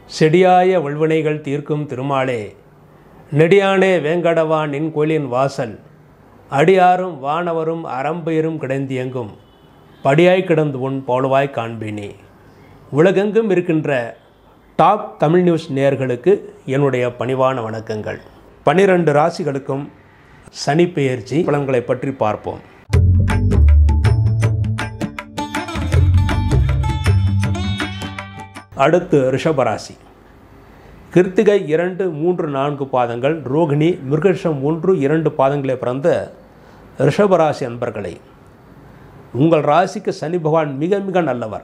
செடியாய வல்வினைகள் தீர்க்கும் திருமாலே நெடியானே வேங்கடவா நின் கோயிலின் வாசல் அடியாரும் வானவரும் அறம்பெயரும் கிடந்தியங்கும் படியாய் கிடந்து உன் போலவாய் காண்பினே உலகெங்கும் இருக்கின்ற டாப் தமிழ் நியூஸ் நேயர்களுக்கு என்னுடைய பணிவான வணக்கங்கள் பனிரெண்டு ராசிகளுக்கும் சனி பெயர்ச்சி பலன்களை பற்றி பார்ப்போம் அடுத்து ரிஷபராசி கிருத்திகை இரண்டு மூன்று நான்கு பாதங்கள் ரோகிணி மிருகஷம் ஒன்று இரண்டு பாதங்களை பிறந்த ரிஷபராசி அன்பர்களே உங்கள் ராசிக்கு சனி பகவான் மிக மிக நல்லவர்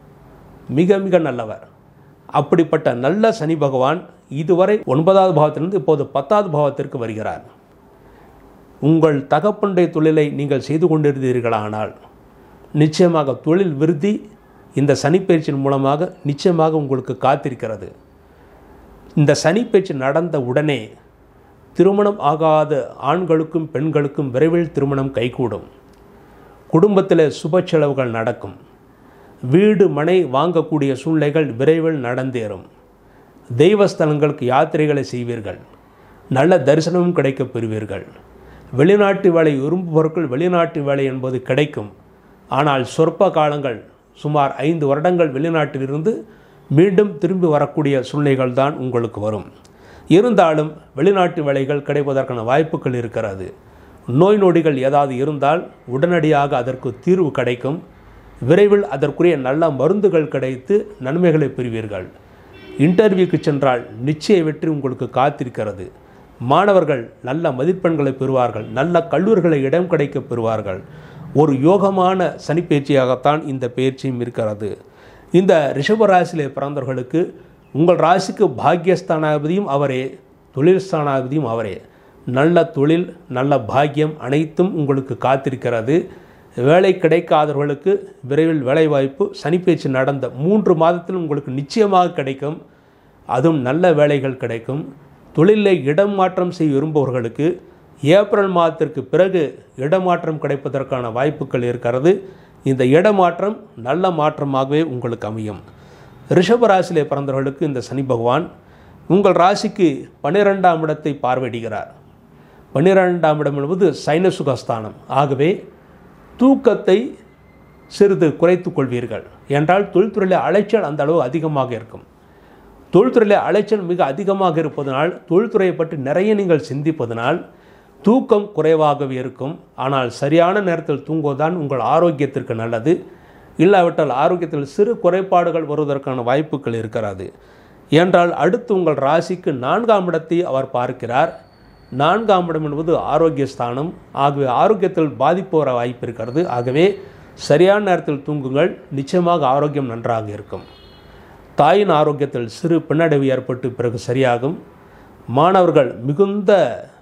மிக மிக நல்லவர் அப்படிப்பட்ட நல்ல சனி பகவான் இதுவரை ஒன்பதாவது பாவத்திலிருந்து இப்போது பத்தாவது பாவத்திற்கு வருகிறார் உங்கள் தகப்பனுடைய தொழிலை நீங்கள் செய்து கொண்டிருந்தீர்களானால் நிச்சயமாக தொழில் விருத்தி இந்த சனிப்பயிற்சியின் மூலமாக நிச்சயமாக உங்களுக்கு காத்திருக்கிறது இந்த சனிப்பயிற்சி நடந்த உடனே திருமணம் ஆகாத ஆண்களுக்கும் பெண்களுக்கும் விரைவில் திருமணம் கைகூடும் குடும்பத்தில் சுப செலவுகள் நடக்கும் வீடு மனை வாங்கக்கூடிய சூழ்நிலைகள் விரைவில் நடந்தேறும் தெய்வஸ்தலங்களுக்கு யாத்திரைகளை செய்வீர்கள் நல்ல தரிசனமும் கிடைக்கப் பெறுவீர்கள் வெளிநாட்டு வேலை விரும்புபவர்கள் வெளிநாட்டு வேலை என்பது கிடைக்கும் ஆனால் சொற்ப காலங்கள் சுமார் ஐந்து வருடங்கள் வெளிநாட்டிலிருந்து மீண்டும் திரும்பி வரக்கூடிய சூழ்நிலைகள் தான் உங்களுக்கு வரும் இருந்தாலும் வெளிநாட்டு வேலைகள் கிடைப்பதற்கான வாய்ப்புகள் இருக்கிறது நோய் நொடிகள் ஏதாவது இருந்தால் உடனடியாக அதற்கு தீர்வு கிடைக்கும் விரைவில் அதற்குரிய நல்ல மருந்துகள் கிடைத்து நன்மைகளை பெறுவீர்கள் இன்டர்வியூக்கு சென்றால் நிச்சய வெற்றி உங்களுக்கு காத்திருக்கிறது மாணவர்கள் நல்ல மதிப்பெண்களை பெறுவார்கள் நல்ல கல்லூரிகளை இடம் கிடைக்க பெறுவார்கள் ஒரு யோகமான சனிப்பயிற்சியாகத்தான் இந்த பயிற்சியும் இருக்கிறது இந்த ரிஷபராசியிலே பிறந்தவர்களுக்கு உங்கள் ராசிக்கு பாக்கியஸ்தானாதிபதியும் அவரே தொழில் ஸ்தானாதிபதியும் அவரே நல்ல தொழில் நல்ல பாக்கியம் அனைத்தும் உங்களுக்கு காத்திருக்கிறது வேலை கிடைக்காதவர்களுக்கு விரைவில் வேலைவாய்ப்பு சனிப்பயிற்சி நடந்த மூன்று மாதத்தில் உங்களுக்கு நிச்சயமாக கிடைக்கும் அதுவும் நல்ல வேலைகள் கிடைக்கும் தொழிலில் இடம் மாற்றம் செய்ய விரும்புபவர்களுக்கு ஏப்ரல் மாதத்திற்கு பிறகு இடமாற்றம் கிடைப்பதற்கான வாய்ப்புகள் இருக்கிறது இந்த இடமாற்றம் நல்ல மாற்றமாகவே உங்களுக்கு அமையும் ரிஷப ராசியிலே பிறந்தவர்களுக்கு இந்த சனி பகவான் உங்கள் ராசிக்கு பன்னிரெண்டாம் இடத்தை பார்வையிடுகிறார் பன்னிரெண்டாம் இடம் என்பது சைனசுகஸ்தானம் ஆகவே தூக்கத்தை சிறிது குறைத்துக் கொள்வீர்கள் என்றால் தொழில்துறையில் அலைச்சல் அந்த அளவு அதிகமாக இருக்கும் தொழில்துறையில் அலைச்சல் மிக அதிகமாக இருப்பதனால் தொழில்துறையை பற்றி நிறைய நீங்கள் சிந்திப்பதனால் தூக்கம் குறைவாகவே இருக்கும் ஆனால் சரியான நேரத்தில் தூங்குவதுதான் உங்கள் ஆரோக்கியத்திற்கு நல்லது இல்லாவிட்டால் ஆரோக்கியத்தில் சிறு குறைபாடுகள் வருவதற்கான வாய்ப்புகள் இருக்கிறது என்றால் அடுத்து உங்கள் ராசிக்கு நான்காம் இடத்தை அவர் பார்க்கிறார் நான்காம் இடம் என்பது ஆரோக்கிய ஸ்தானம் ஆகவே ஆரோக்கியத்தில் பாதிப்பு வர வாய்ப்பு இருக்கிறது ஆகவே சரியான நேரத்தில் தூங்குங்கள் நிச்சயமாக ஆரோக்கியம் நன்றாக இருக்கும் தாயின் ஆரோக்கியத்தில் சிறு பின்னடைவு ஏற்பட்டு பிறகு சரியாகும் மாணவர்கள் மிகுந்த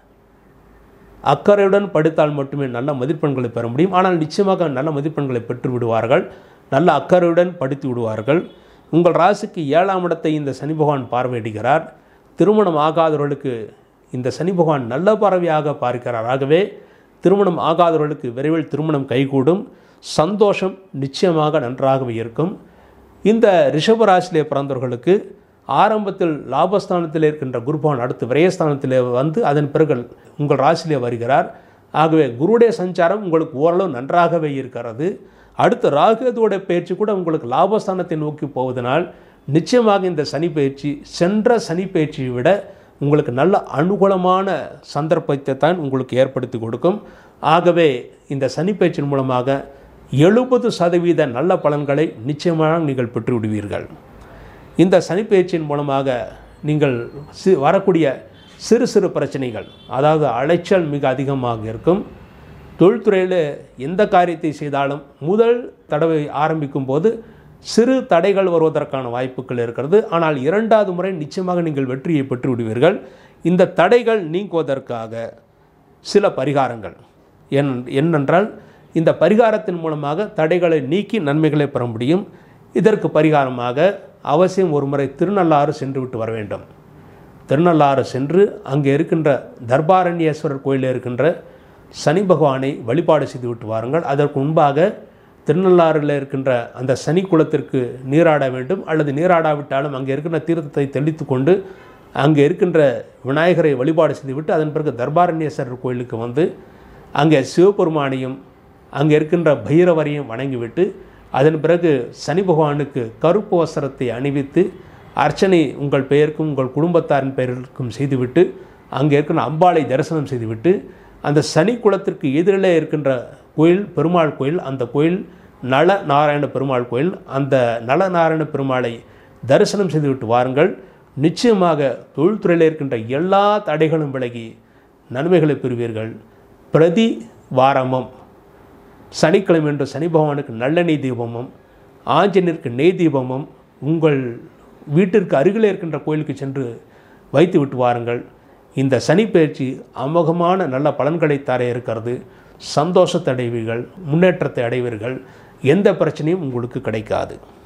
அக்கறையுடன் படித்தால் மட்டுமே நல்ல மதிப்பெண்களை பெற முடியும் ஆனால் நிச்சயமாக நல்ல மதிப்பெண்களை பெற்று விடுவார்கள் நல்ல அக்கறையுடன் படித்து விடுவார்கள் உங்கள் ராசிக்கு ஏழாம் இடத்தை இந்த சனி பகவான் பார்வையிடுகிறார் திருமணம் ஆகாதவர்களுக்கு இந்த சனி பகவான் நல்ல பறவையாக பார்க்கிறார் ஆகவே திருமணம் ஆகாதவர்களுக்கு விரைவில் திருமணம் கைகூடும் சந்தோஷம் நிச்சயமாக நன்றாகவே இருக்கும் இந்த ரிஷபராசியிலே பிறந்தவர்களுக்கு ஆரம்பத்தில் லாபஸ்தானத்தில் இருக்கின்ற குருபவான் அடுத்து விரயஸ்தானத்தில் வந்து அதன் பிறகு உங்கள் ராசியிலே வருகிறார் ஆகவே குருடைய சஞ்சாரம் உங்களுக்கு ஓரளவு நன்றாகவே இருக்கிறது அடுத்து ராகுதோடைய பயிற்சி கூட உங்களுக்கு லாபஸ்தானத்தை நோக்கி போவதனால் நிச்சயமாக இந்த சனி பயிற்சி சென்ற சனி பயிற்சியை விட உங்களுக்கு நல்ல அனுகூலமான சந்தர்ப்பத்தை தான் உங்களுக்கு ஏற்படுத்தி கொடுக்கும் ஆகவே இந்த சனி பயிற்சியின் மூலமாக எழுபது சதவீத நல்ல பலன்களை நிச்சயமாக நீங்கள் பெற்று விடுவீர்கள் இந்த சனிப்பெயர்ச்சியின் மூலமாக நீங்கள் சி வரக்கூடிய சிறு சிறு பிரச்சனைகள் அதாவது அலைச்சல் மிக அதிகமாக இருக்கும் தொழில்துறையில் எந்த காரியத்தை செய்தாலும் முதல் தடவை ஆரம்பிக்கும் போது சிறு தடைகள் வருவதற்கான வாய்ப்புகள் இருக்கிறது ஆனால் இரண்டாவது முறை நிச்சயமாக நீங்கள் வெற்றியை பெற்று விடுவீர்கள் இந்த தடைகள் நீங்குவதற்காக சில பரிகாரங்கள் என் என்னென்றால் இந்த பரிகாரத்தின் மூலமாக தடைகளை நீக்கி நன்மைகளை பெற முடியும் இதற்கு பரிகாரமாக அவசியம் ஒரு முறை திருநள்ளாறு சென்று விட்டு வர வேண்டும் திருநள்ளாறு சென்று அங்கே இருக்கின்ற தர்பாரண்யேஸ்வரர் கோயிலில் இருக்கின்ற சனி பகவானை வழிபாடு செய்து விட்டு வாருங்கள் அதற்கு முன்பாக திருநள்ளாறில் இருக்கின்ற அந்த சனி குளத்திற்கு நீராட வேண்டும் அல்லது நீராடாவிட்டாலும் அங்கே இருக்கின்ற தீர்த்தத்தை தெளித்து கொண்டு அங்கே இருக்கின்ற விநாயகரை வழிபாடு செய்துவிட்டு அதன் பிறகு தர்பாரண்யேஸ்வரர் கோயிலுக்கு வந்து அங்கே சிவபெருமானையும் அங்கே இருக்கின்ற பைரவரையும் வணங்கிவிட்டு அதன் பிறகு சனி பகவானுக்கு கருப்பு வஸ்திரத்தை அணிவித்து அர்ச்சனை உங்கள் பெயருக்கும் உங்கள் குடும்பத்தாரின் பெயருக்கும் செய்துவிட்டு அங்கே இருக்கின்ற அம்பாளை தரிசனம் செய்துவிட்டு அந்த சனி குளத்திற்கு எதிரிலே இருக்கின்ற கோயில் பெருமாள் கோயில் அந்த கோயில் நல நாராயண பெருமாள் கோயில் அந்த நல நாராயண பெருமாளை தரிசனம் செய்துவிட்டு வாருங்கள் நிச்சயமாக தொழில்துறையில் இருக்கின்ற எல்லா தடைகளும் விலகி நன்மைகளை பெறுவீர்கள் பிரதி வாரமும் சனிக்கிழமை என்று சனி பகவானுக்கு நல்லெண்ணெய் தீபமும் ஆஞ்சநேயருக்கு நெய் தீபமும் உங்கள் வீட்டிற்கு அருகிலே இருக்கின்ற கோயிலுக்கு சென்று வைத்து விட்டு வாருங்கள் இந்த சனி பயிற்சி அமோகமான நல்ல பலன்களை தர இருக்கிறது சந்தோஷத்தை அடைவீர்கள் முன்னேற்றத்தை அடைவீர்கள் எந்த பிரச்சனையும் உங்களுக்கு கிடைக்காது